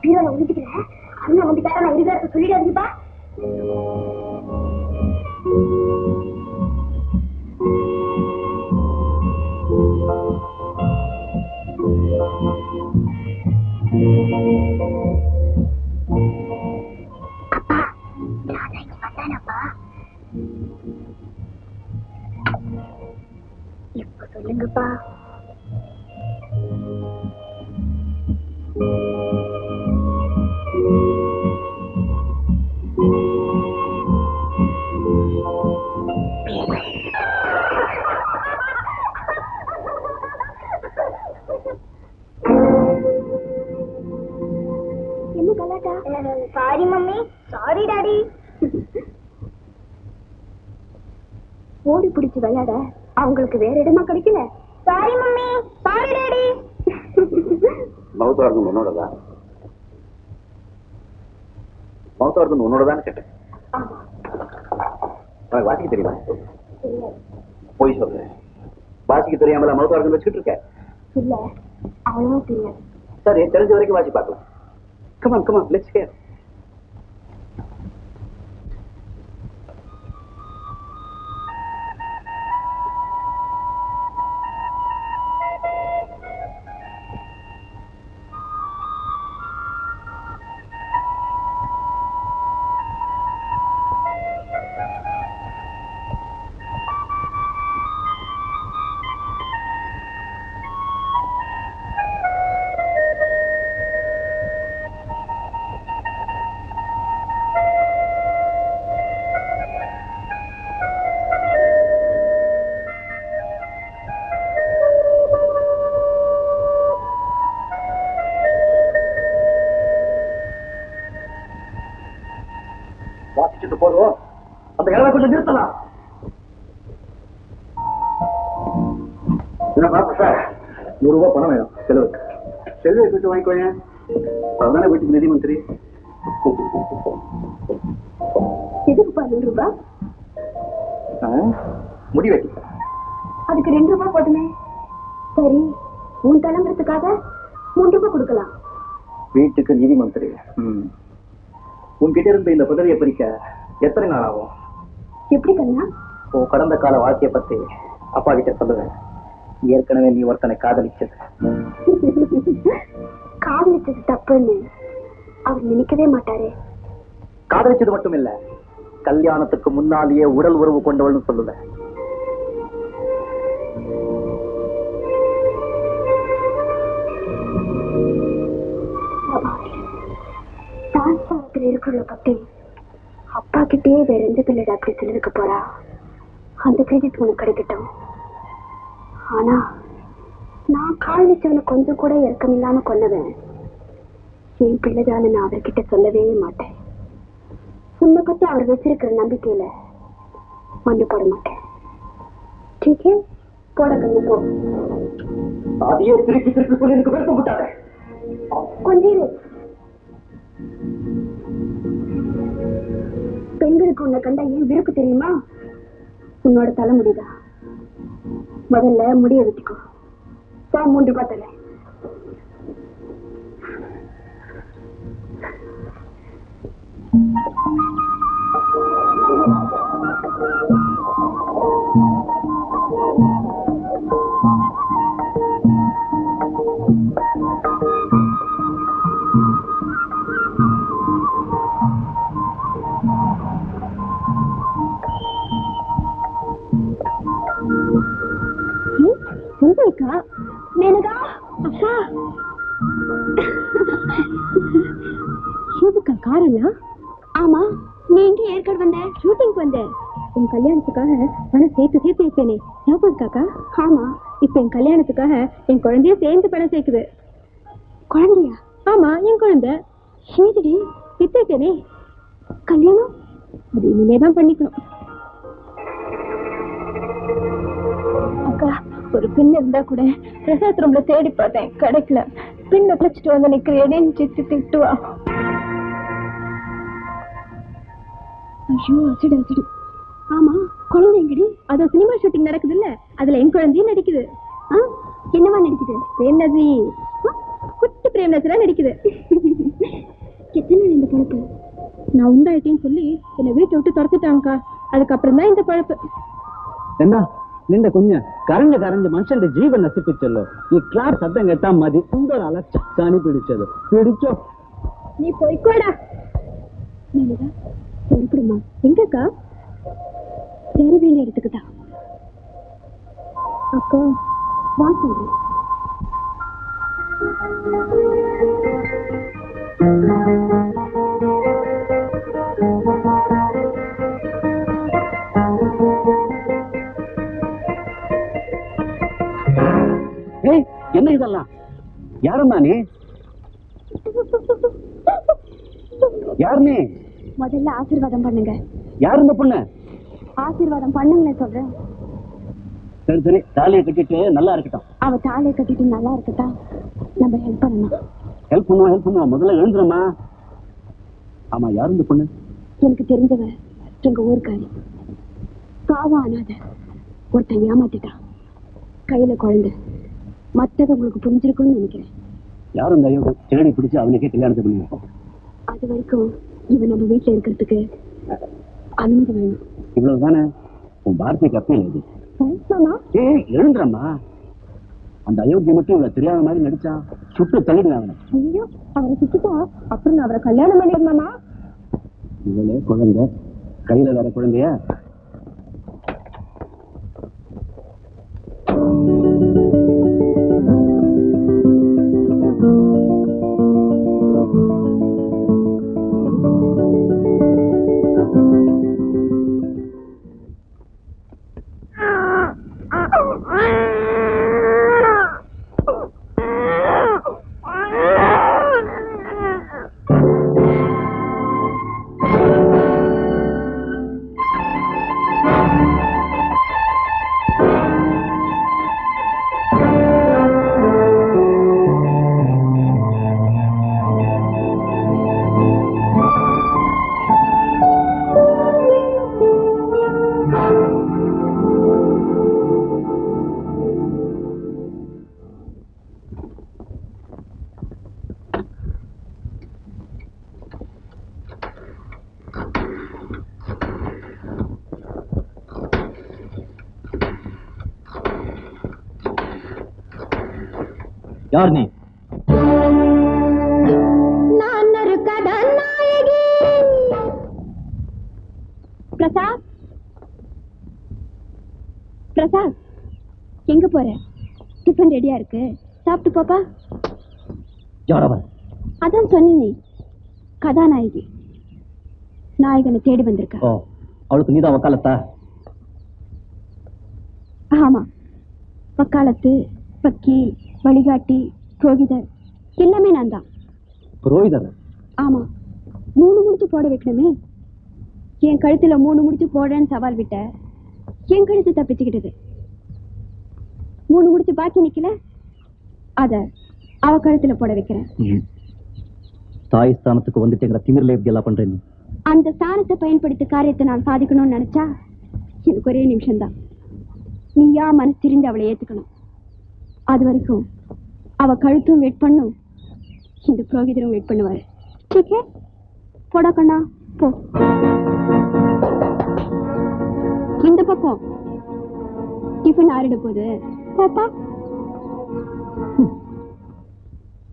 பீரோல ஒழிச்சுக்கிறேன் அண்ணன் வந்து கேட்டா நான் இருக்கிறத சொல்லிடாதீங்கப்பா அப்பா ராஜா இங்க வந்தானப்பா இப்ப சொல்லுங்கப்பா என்ன கலாட்டா சாரி மம்மி சாரி டாடி ஓடி பிடிச்சு விளையாட அவங்களுக்கு வேற இடமா கிடைக்கல சாரி மம்மி சாரி டாடி மௌத்தார்தன் உன்னோடதா மௌத்தார்தன் உன்னோடதான்னு கேட்டேன் உனக்கு வாசிக்க தெரியுமா போய் சொல்லு வாசிக்க தெரியாமல மௌத்தார்தன் வச்சுக்கிட்டு இருக்க இல்ல அவ்வளவா தெரியாது சரி தெரிஞ்ச வரைக்கும் வாசி பார்க்கலாம் கமான் கமான் லெட்ஸ் ஹியர் வாசிச்சுட்டு போதும் அந்த இளவை கொஞ்சம் நிறுத்தலாம் என்னப்பா சார் நூறு ரூபாய் பணம் வேணும் செலவுக்கு செல்வியை கூட்டு வாங்கிக்கோங்க அதுதானே வீட்டுக்கு நிதி மந்திரி எதுக்குப்பா நூறு ரூபாய் ஆ, முடி வைக்க அதுக்கு ரெண்டு ரூபாய் போதுமே சரி உன் கிளம்புறதுக்காக மூன்று ரூபாய் கொடுக்கலாம் வீட்டுக்கு நிதி மந்திரி ம். உன்கிட்ட இருந்து இந்த பதவியை பறிக்க எத்தனை நாள் ஆகும் எப்படி கண்ணா உன் கடந்த கால வாழ்க்கைய பத்தி அப்பா கிட்ட சொல்லுவேன் ஏற்கனவே நீ ஒருத்தனை காதலிச்சது காதலிச்சது தப்புன்னு அவர் நினைக்கவே மாட்டாரு காதலிச்சது மட்டும் இல்ல கல்யாணத்துக்கு முன்னாலேயே உடல் உறவு கொண்டவள்னு சொல்லுவேன் சாஸ்திரத்துல இருக்கிற பத்தி அப்பா கிட்டே வேற எந்த பிள்ளை அப்படி சொல்லிருக்க போறா அந்த கிரெடிட் உனக்கு கிடைக்கட்டும் ஆனா நான் காதலிச்சவனை கொஞ்சம் கூட இறக்கம் இல்லாம கொன்னவன் என் பிள்ளைதான்னு நான் அவர்கிட்ட சொல்லவே மாட்டேன் உன்னை பத்தி அவர் வச்சிருக்கிற நம்பிக்கையில மண்ணு போட மாட்டேன் ठीक है போட கண்ணு போ அதையே திருப்பி திருப்பி சொல்லி எனக்கு விருப்பம் விட்டாங்க கொஞ்சம் இரு. பெண்களுக்கு உன்னை கண்டா ஏன் விருப்பு தெரியுமா உன்னோட தலைமுடிதான் முதல்ல முடிய வெட்டிக்கோ போ மூன்று பார்த்தல சொல்லுக்கா மேனகா அப்பா எதுக்கா காரெல்லாம் ஆமா நீ எங்க ஏற்காடு வந்த ஷூட்டிங் வந்தேன் உன் கல்யாணத்துக்காக பணம் சேர்த்து சேர்த்து வைப்பேனே ஞாபகம் இருக்காக்கா ஆமா இப்ப என் கல்யாணத்துக்காக என் குழந்தைய சேர்ந்து பணம் சேர்க்குது குழந்தையா ஆமா என் குழந்தை ஏதுடி வித்துட்டேனே கல்யாணம் அது இனிமே தான் பண்ணிக்கணும் அக்கா ஒரு பின் இருந்தா கூட பிரசாத் ரூம்ல தேடி பார்த்தேன் கிடைக்கல பின்ன பிடிச்சிட்டு வந்து நிக்கிறேன்னு சித்தி திட்டுவா ஐயோ அசிடு அசிடு ஆமா குழந்தை எங்கடி அது சினிமா ஷூட்டிங் நடக்குது இல்ல அதுல என் குழந்தையும் நடிக்குது ஆ, என்னவா நடிக்குது பிரேம் நசி குட்டி பிரேம் நசிலாம் நடிக்குது எத்தனை நாள் இந்த பழப்பு நான் உண்டாயிட்டேன்னு சொல்லி என்னை வீட்டை விட்டு துரத்துட்டாங்கக்கா அதுக்கப்புறம் தான் இந்த பழப்பு എന്താ നിന്റെ കുഞ്ഞ് കരഞ്ഞ് കരഞ്ഞ് മനുഷ്യന്റെ ജീവൻ നശിപ്പിച്ചല്ലോ ഈ ക്ലാസ് ശബ്ദം കേട്ടാൽ മതി എന്തൊരു അലച്ച ചാണി പിടിച്ചത് പിടിച്ചോ நீ போய்க்கோடா மேலதா புறப்படுமா எங்கக்கா சேர வேண்டிய இடத்துக்கு தான் அக்கா வா சொல்றேன் ஏய் என்ன இதெல்லாம் யாரும்மா நீ யார் நீ முதல்ல ஆசீர்வாதம் பண்ணுங்க யார் இந்த பொண்ணு ஆசீர்வாதம் பண்ணுங்களேன் சொல்றேன் சரி சரி தாலியை கட்டிட்டு நல்லா இருக்கட்டும் அவ தாலியை கட்டிட்டு நல்லா இருக்கட்டா நம்ம ஹெல்ப் பண்ணணும் ஹெல்ப் பண்ணுவோம் ஹெல்ப் பண்ணுவோம் முதல்ல எழுந்துருமா ஆமா யார் இந்த பொண்ணு எனக்கு தெரிஞ்சவ எங்க ஊருக்காரி பாவம் அனாத ஒருத்தன் ஏமாத்திட்டான் கையில குழந்தை மத்தது உங்களுக்கு புரிஞ்சிருக்கும்னு நினைக்கிறேன் யாரும் இந்த ஐயோ தேடி பிடிச்சு அவனுக்கே கல்யாணத்தை பண்ணுவோம் அது வரைக்கும் இவன் நம்ம வீட்டுல இருக்கிறதுக்கு அனுமதி வேணும் இவ்வளவுதானே உன் வார்த்தைக்கு அப்பீல் இது மாமா ஏய் எழுந்துறம்மா அந்த அயோக்கியம் மட்டும் இவ்வளவு தெரியாத மாதிரி நடிச்சான் சுட்டு தள்ளிடுவேன் அவனை ஐயோ அவரை சுத்திட்டா அப்புறம் நான் அவரை கல்யாணம் பண்ணிடுறேன் மாமா இவளே குழந்தை கையில வேற குழந்தைய யார் நீ நான் ஒரு கதாநாயகி பிரசாத் பிரசாத் எங்க போற டிஃபன் ரெடியா இருக்கு சாப்பிட்டு போப்பா யார் அவன் அதான் சொன்னேனே கதாநாயகி நாயகனை தேடி வந்திருக்கா ஓ அவளுக்கு நீதான் வக்காலத்தா ஆமா வக்காலத்து வக்கீல் வழிகாட்டி புரோகிதர் எல்லாமே நான் தான் புரோகிதர் ஆமா மூணு முடிச்சு போட வைக்கணுமே என் கழுத்துல மூணு முடிச்சு போடுறேன்னு சவால் விட்ட என் கழுத்து தப்பிச்சுக்கிட்டது மூணு முடிச்சு பாக்கி நிக்கல அத அவ கழுத்துல போட வைக்கிறேன் தாய் ஸ்தானத்துக்கு வந்துட்டேங்கிற திமிரில் எப்படி எல்லாம் பண்றேன் நீ அந்த ஸ்தானத்தை பயன்படுத்தி காரியத்தை நான் சாதிக்கணும்னு நினைச்சா எனக்கு ஒரே நிமிஷம்தான் நீயா மனசு திரிந்து அவளை ஏத்துக்கணும் அது வரைக்கும் அவ கழுத்தும் வெயிட் பண்ணும் இந்த புரோகிதரும் வெயிட் பண்ணுவாரு ஓகே போடா கண்ணா போ இந்த பக்கம் டிஃபன் ஆறிட போகுது போப்பா